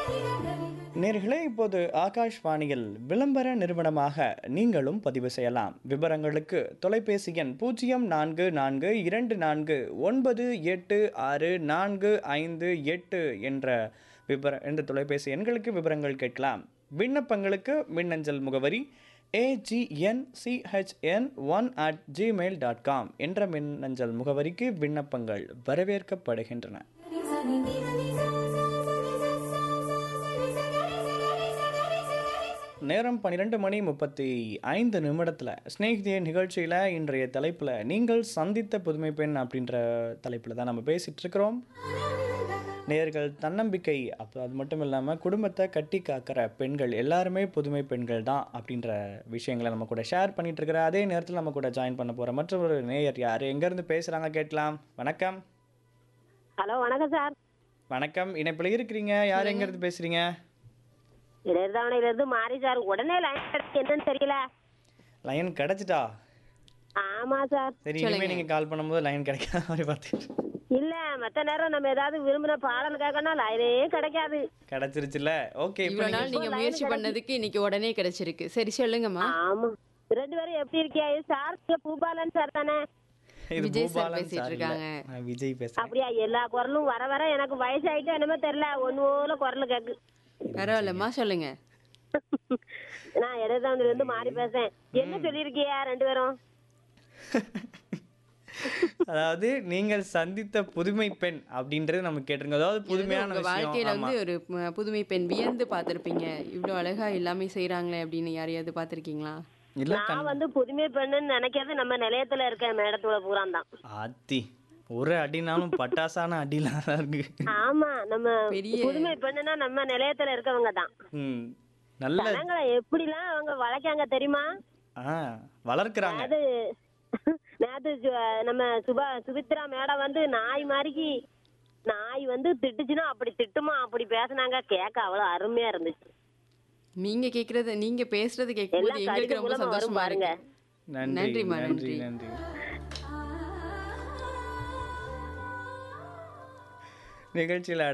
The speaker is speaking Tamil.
நேர்களே இப்போது ஆகாஷ்வாணியில் விளம்பர நிறுவனமாக நீங்களும் பதிவு செய்யலாம் விவரங்களுக்கு தொலைபேசி எண் பூஜ்ஜியம் நான்கு நான்கு இரண்டு நான்கு ஒன்பது எட்டு ஆறு நான்கு ஐந்து எட்டு என்ற விவர என்ற தொலைபேசி எண்களுக்கு விவரங்கள் கேட்கலாம் விண்ணப்பங்களுக்கு மின்னஞ்சல் முகவரி AGN CHN one at gmail dot com என்ற மின்னஞ்சல் முகவரிக்கு விண்ணப்பங்கள் வரவேற்கப்படுகின்றன நேரம் பன்னிரெண்டு மணி முப்பத்தி ஐந்து நிமிடத்தில் ஸ்நேகிதிய நிகழ்ச்சியில் இன்றைய தலைப்பில் நீங்கள் சந்தித்த புதுமை பெண் அப்படின்ற தலைப்பில் தான் நம்ம பேசிகிட்டு இருக்கிறோம் நேர்கள் தன்னம்பிக்கை அப்போ அது மட்டும் இல்லாமல் குடும்பத்தை கட்டி காக்கிற பெண்கள் எல்லாருமே புதுமை பெண்கள் தான் அப்படின்ற விஷயங்களை நம்ம கூட ஷேர் பண்ணிட்டு இருக்கிற அதே நேரத்தில் நம்ம கூட ஜாயின் பண்ண போகிற மற்றொரு நேயர் யார் எங்கேருந்து பேசுகிறாங்க கேட்கலாம் வணக்கம் ஹலோ வணக்கம் சார் வணக்கம் இணைப்பில் இருக்கிறீங்க யார் எங்கேருந்து பேசுகிறீங்க இடர்தாவணையில இருந்து மாறி சார் உடனே லைன் கிடைச்சு என்னன்னு தெரியல லைன் கிடச்சிட்டா ஆமா சார் சரி இனிமேல் நீங்கள் கால் பண்ணும்போது லைன் கிடைக்காத மாதிரி பார்த்துட்டு இல்ல மத்த நேரம் நம்ம ஏதாவது விரும்பின பாடல் கேட்கணும் லைனே கிடைக்காது கிடைச்சிருச்சுல ஓகே இப்போ இவ்வளவு நாள் நீங்க முயற்சி பண்ணதுக்கு இன்னைக்கு உடனே கிடைச்சிருக்கு சரி சொல்லுங்கம்மா ஆமா ரெண்டு பேரும் எப்படி இருக்கியா சார் நீங்க பூபாலன் சார் தானே இது விஜய் சார் பூபாலன் பேசிட்டு சார் இல்ல. இருக்காங்க. நான் விஜய் பேசுறேன் அப்படியா எல்லா குரலும் வர வர எனக்கு வயசாயிட்டு என்னமோ தெரியல ஒண்ணு போல குரல் கேக்கு பரவாயில்லம்மா சொல்லுங்க நான் இடர்தாவணையில இருந்து மாறி பேசுறேன் என்ன சொல்லியிருக்கியா ரெண்டு பேரும் அதாவது நீங்கள் சந்தித்த புதுமை பெண் அப்படின்றது நம்ம கேட்டிருங்க அதாவது புதுமையான உங்க விஷயம் வாழ்க்கையில ஆமா. வந்து ஒரு ம- புதுமை பெண் வியந்து பார்த்திருப்பீங்க இவ்வளவு அழகா எல்லாமே செய்றாங்களே அப்படின்னு யாரையாவது பார்த்திருக்கீங்களா இல்ல நான் வந்து புதுமை பெண்ணுன்னு நினைக்கிறது நம்ம நிலையத்துல இருக்க மேடத்தோட பூரான் தான் ஆத்தி ஒரு அடினாலும் பட்டாசான அடிலாம் தான் இருக்கு ஆமா நம்ம பெரிய- புதுமை பெண்ணுனா நம்ம நிலையத்துல இருக்கவங்க தான் ம் நல்ல ஜனங்களை எப்படிலாம் அவங்க வளைக்காங்க தெரியுமா ஆ வளர்க்குறாங்க அது நேத்து சு- நம்ம சுபா சுபித்ரா மேடம் வந்து நாய் மாதிரிக்கு நாய் வந்து திட்டுச்சுன்னா அப்படி திட்டுமா அப்படி பேசுனாங்க கேட்க அவ்வளவு அருமையா இருந்துச்சு நீங்க கேக்குறது நீங்க பேசுறது கேட்கும்போது எல்லாம் எங்களுக்கு கடிதம் ரொம்ப மூலமா வரும் சந்தோஷமா பாருங்க இருக்கு நன்றி நன்றிம்மா, நன்றி நன்றி. நன்றி நிகழ்ச்சியில்